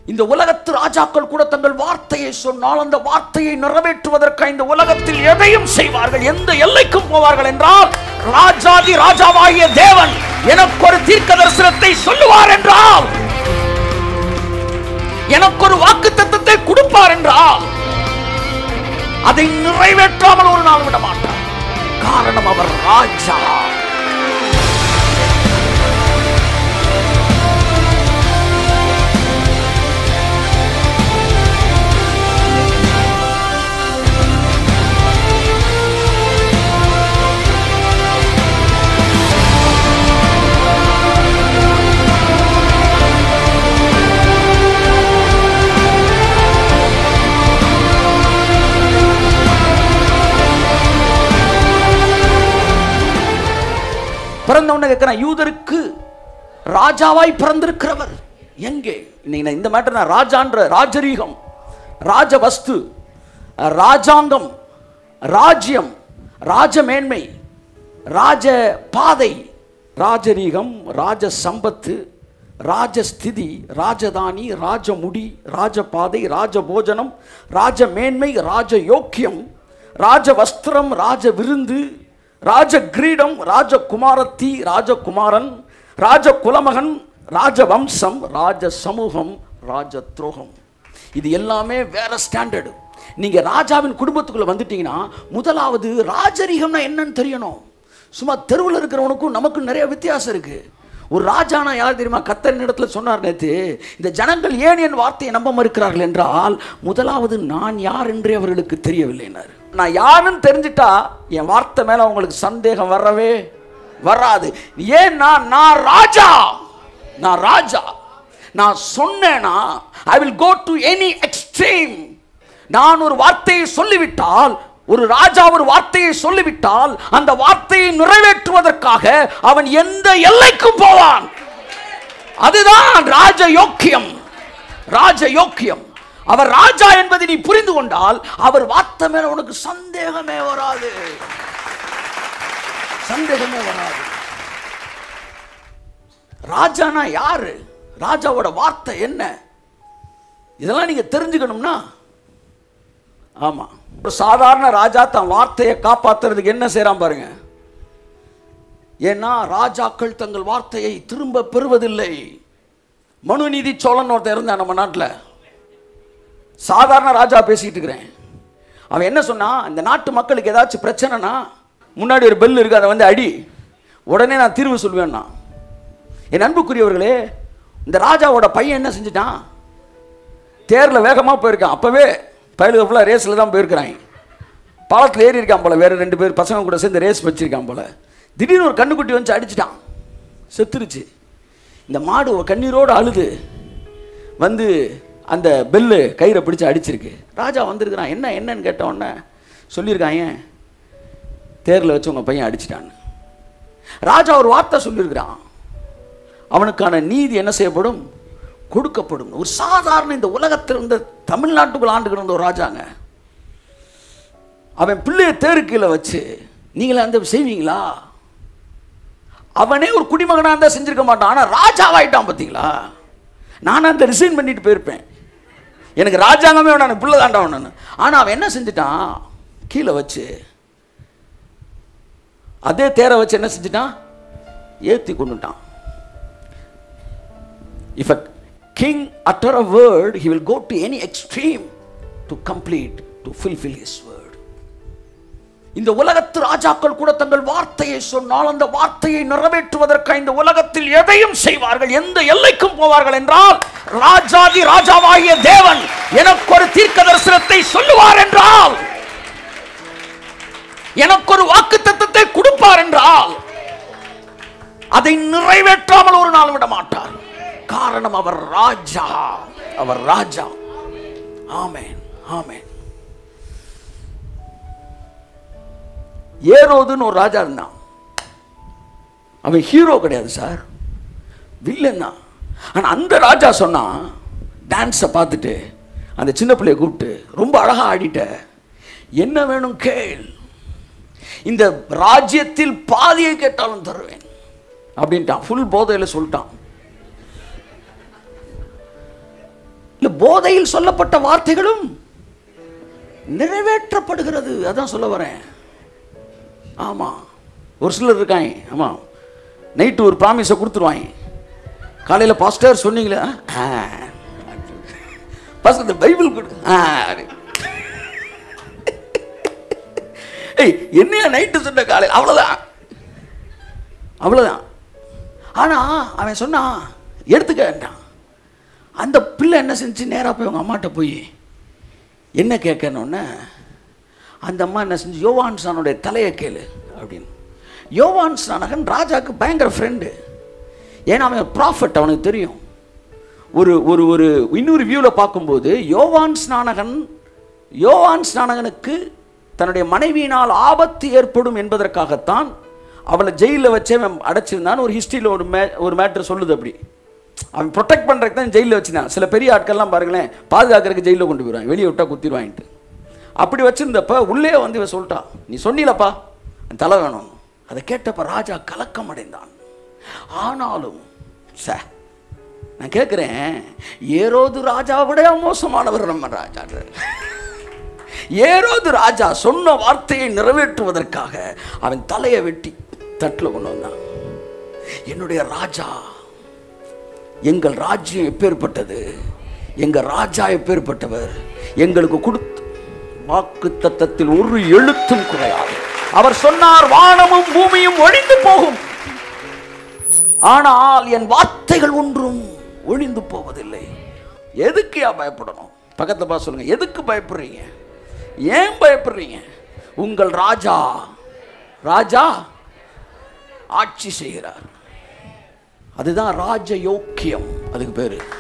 இந்த உலகத்து ராஜாக்கள் கூட தங்கள் வார்த்தையை சொன்னால் அந்த வார்த்தையை நிறைவேற்றுவதற்கு இந்த உலகத்தில் எதையும் செய்வார்கள் எந்த எல்லைக்கும் போவார்கள் என்றால் ராஜாதி ராஜாவாகிய தேவன் எனக்கு ஒரு தீர்க்க தரிசனத்தை சொல்லுவார் என்றால் எனக்கு ஒரு வாக்கு தத்தத்தை கொடுப்பார் என்றால் அதை நிறைவேற்றாமல் ஒரு நாள் விட மாட்டார் காரணம் அவர் ராஜா பிறந்தவன கேட்கிறேன் யூதருக்கு ராஜாவாய் பிறந்திருக்கிறவர் எங்கே இன்னைக்கு நான் இந்த மேட்டர் நான் ராஜான்ற ராஜரீகம் ராஜவஸ்து ராஜாங்கம் ராஜ்யம் ராஜமேன்மை ராஜ பாதை ராஜரீகம் ராஜ சம்பத்து ராஜஸ்திதி ராஜதானி ராஜமுடி ராஜபாதை ராஜபோஜனம் ராஜமேன்மை ராஜ யோக்கியம் ராஜ வஸ்திரம் ராஜ விருந்து ராஜ கிரீடம் ராஜகுமாரத்தி ராஜகுமாரன் ராஜ குலமகன் ராஜவம்சம் ராஜ சமூகம் ராஜ துரோகம் இது எல்லாமே வேற ஸ்டாண்டர்டு நீங்க ராஜாவின் குடும்பத்துக்குள்ள வந்துட்டீங்கன்னா முதலாவது ராஜரீகம்னா என்னன்னு தெரியணும் சும்மா தெருவில் இருக்கிறவனுக்கும் நமக்கும் நிறைய வித்தியாசம் இருக்கு ஒரு ராஜானா யார் தெரியுமா கத்தரின் இடத்துல சொன்னார் நேத்து இந்த ஜனங்கள் ஏன் என் வார்த்தையை நம்ப மறுக்கிறார்கள் என்றால் முதலாவது நான் யார் என்றே அவர்களுக்கு தெரியவில்லைனார் நான் யாருன்னு தெரிஞ்சிட்டா என் வார்த்தை மேல அவங்களுக்கு சந்தேகம் வரவே வராது ஏன்னா நான் ராஜா நான் ராஜா நான் சொன்னேனா I will go to any extreme நான் ஒரு வார்த்தையை சொல்லிவிட்டால் ஒரு ராஜா ஒரு வார்த்தையை சொல்லிவிட்டால் அந்த வார்த்தையை நிறைவேற்றுவதற்காக அவன் எந்த எல்லைக்கும் போவான் அதுதான் ராஜ யோக்கியம் ராஜ யோக்கியம் அவர் ராஜா என்பதை நீ புரிந்து கொண்டால் அவர் வார்த்தை மேல உனக்கு சந்தேகமே வராது சந்தேகமே வராது ராஜானா யாரு ராஜாவோட வார்த்தை என்ன இதெல்லாம் நீங்க தெரிஞ்சுக்கணும்னா ஆமா ஒரு சாதாரண ராஜா தன் வார்த்தையை காப்பாத்துறதுக்கு என்ன செய்றான் பாருங்க ஏன்னா ராஜாக்கள் தங்கள் வார்த்தையை திரும்ப பெறுவதில்லை மனுநீதி சோழன் ஒருத்தன் இருந்தான் நம்ம நாட்டில் சாதாரண ராஜா பேசிக்கிட்டு இருக்கிறேன் அவன் என்ன சொன்னான் இந்த நாட்டு மக்களுக்கு ஏதாச்சும் பிரச்சனைனா முன்னாடி ஒரு பெல் இருக்கு அதை வந்து அடி உடனே நான் தீர்வு சொல்வேன்னா என் அன்புக்குரியவர்களே இந்த ராஜாவோட பையன் என்ன செஞ்சிட்டான் தேரில் வேகமாக போயிருக்கான் அப்போவே பயலுக ஃபுல்லாக ரேஸில் தான் போயிருக்கிறாங்க பாலத்தில் ஏறி இருக்கான் போல வேறு ரெண்டு பேர் பசங்க கூட சேர்ந்து ரேஸ் வச்சிருக்கான் போல திடீர்னு ஒரு கண்ணுக்குட்டி வந்து அடிச்சிட்டான் செத்துருச்சு இந்த மாடு ஒரு கண்ணீரோடு அழுது வந்து அந்த பெல்லு கயிறை பிடிச்சு அடிச்சிருக்கு ராஜா வந்திருக்கிறான் என்ன என்னன்னு கேட்ட உடனே சொல்லியிருக்கான் ஏன் தேரில் வச்சு உங்கள் பையன் அடிச்சிட்டான்னு ராஜா ஒரு வார்த்தை சொல்லியிருக்கிறான் அவனுக்கான நீதி என்ன செய்யப்படும் கொடுக்கப்படும் ஒரு சாதாரண இந்த உலகத்தில் இருந்த தமிழ்நாட்டுக்குள்ள ஆண்டு கிடந்த ஒரு ராஜாங்க அவன் பிள்ளைய தேரு கீழே வச்சு நீங்களே அந்த செய்வீங்களா அவனே ஒரு குடிமகனா இருந்தா செஞ்சிருக்க மாட்டான் ஆனா ராஜாவாயிட்டான் பார்த்தீங்களா நானும் அந்த ரிசைன் பண்ணிட்டு போயிருப்பேன் எனக்கு ராஜாங்கமே வேணாம் எனக்கு பிள்ளை தாண்டா வேணும் ஆனா அவன் என்ன செஞ்சிட்டான் கீழே வச்சு அதே தேரை வச்சு என்ன செஞ்சிட்டான் ஏத்தி கொண்டுட்டான் If a king utter a word, he will go to any extreme to complete, to fulfill his word. இந்த உலகத்து ராஜாக்கள் கூட தங்கள் வார்த்தையை சொன்னால் அந்த வார்த்தையை நிறைவேற்றுவதற்கு இந்த உலகத்தில் எதையும் செய்வார்கள் எந்த எல்லைக்கும் போவார்கள் என்றால் ராஜாதி ராஜாவாகிய தேவன் எனக்கு ஒரு தீர்க்க தரிசனத்தை சொல்லுவார் என்றால் எனக்கு ஒரு வாக்கு தத்தத்தை கொடுப்பார் என்றால் அதை நிறைவேற்றாமல் ஒரு நாள் விட மாட்டார் காரணம் அவர் ராஜா அவர் ராஜா ஆமென் ஆமென் ஏரோதுன்னு ஒரு ராஜா இருந்தான் அவன் ஹீரோ கிடையாது சார் வில்லன் தான் ஆனா அந்த ராஜா சொன்னான் டான்ஸை பார்த்துட்டு அந்த சின்ன பிள்ளைய கூப்பிட்டு ரொம்ப அழகா ஆடிட்ட என்ன வேணும் கேள் இந்த ராஜ்யத்தில் பாதியை கேட்டாலும் தருவேன் அப்படின்ட்டான் ஃபுல் போதையில் சொல்லிட்டான் இல்ல போதையில் சொல்லப்பட்ட வார்த்தைகளும் நிறைவேற்றப்படுகிறது அதான் சொல்ல வரேன் ஆமா ஒரு சிலர் இருக்காங்க ஆமா நைட்டு ஒரு ப்ராமிஸை கொடுத்துருவாங்க காலையில் பாஸ்டர் சொன்னீங்களா பாஸ்டர் இந்த பைபிள் கொடு ஆ, அப்படி. ஏய் என்னையா நைட்டு சொன்ன காலையில் அவ்வளோதான் அவ்வளோதான் ஆனால் அவன் சொன்னான் எடுத்துக்க வேண்டாம் அந்த பிள்ளை என்ன செஞ்சு நேராக போய் அவங்க அம்மாட்ட போய் என்ன கேட்கணுன்னு அந்த அம்மா என்ன செஞ்சு யோவான் சானுடைய தலையை கேளு அப்படின்னு யோவான் சானகன் ராஜாவுக்கு பயங்கர ஃப்ரெண்டு ஏன்னா அவன் ப்ராஃபட் அவனுக்கு தெரியும் ஒரு ஒரு ஒரு இன்னொரு வியூவில் பார்க்கும்போது யோவான் ஸ்நானகன் யோவான் ஸ்நானகனுக்கு தன்னுடைய மனைவியினால் ஆபத்து ஏற்படும் என்பதற்காகத்தான் அவளை ஜெயிலில் வச்சே அவன் அடைச்சிருந்தான்னு ஒரு ஹிஸ்ட்ரியில் ஒரு மே ஒரு மேட்ரு சொல்லுது அப்படி அவன் ப்ரொடெக்ட் பண்ணுறதுக்கு தான் ஜெயிலில் வச்சிருந்தான் சில பெரிய ஆட்கள்லாம் பாருங்களேன் பாதுகாக்கிறதுக்கு ஜெயிலில் கொண்டு போயிடுவாங்க வெளியே விட்டா குத்திடுவான்ட்டு அப்படி வச்சிருந்தப்ப உள்ளே வந்து இவன் சொல்லிட்டான் நீ சொன்னீலப்பா என் தலை வேணும் அதை கேட்டப்ப ராஜா கலக்கம் அடைந்தான் ஆனாலும் சே நான் கேட்குறேன் ஏரோது ராஜாவை விட மோசமானவர் நம்ம ராஜா ஏரோது ராஜா சொன்ன வார்த்தையை நிறைவேற்றுவதற்காக அவன் தலையை வெட்டி தட்டில் கொண்டு வந்தான் என்னுடைய ராஜா எங்கள் ராஜ்யம் எப்பேற்பட்டது எங்க ராஜா எப்பேற்பட்டவர் எங்களுக்கு கொடுத்த வாக்கு தத்தத்தில் ஒரு எழுத்தும் குறையாது அவர் சொன்னார் வானமும் பூமியும் ஒழிந்து போகும் ஆனால் என் வார்த்தைகள் ஒன்றும் ஒழிந்து போவதில்லை எதுக்குயா பயப்படணும் பக்கத்துல பா சொல்லுங்க எதுக்கு பயப்படுறீங்க ஏன் பயப்படுறீங்க உங்கள் ராஜா ராஜா ஆட்சி செய்கிறார் அதுதான் ராஜ யோக்கியம் அதுக்கு பேரு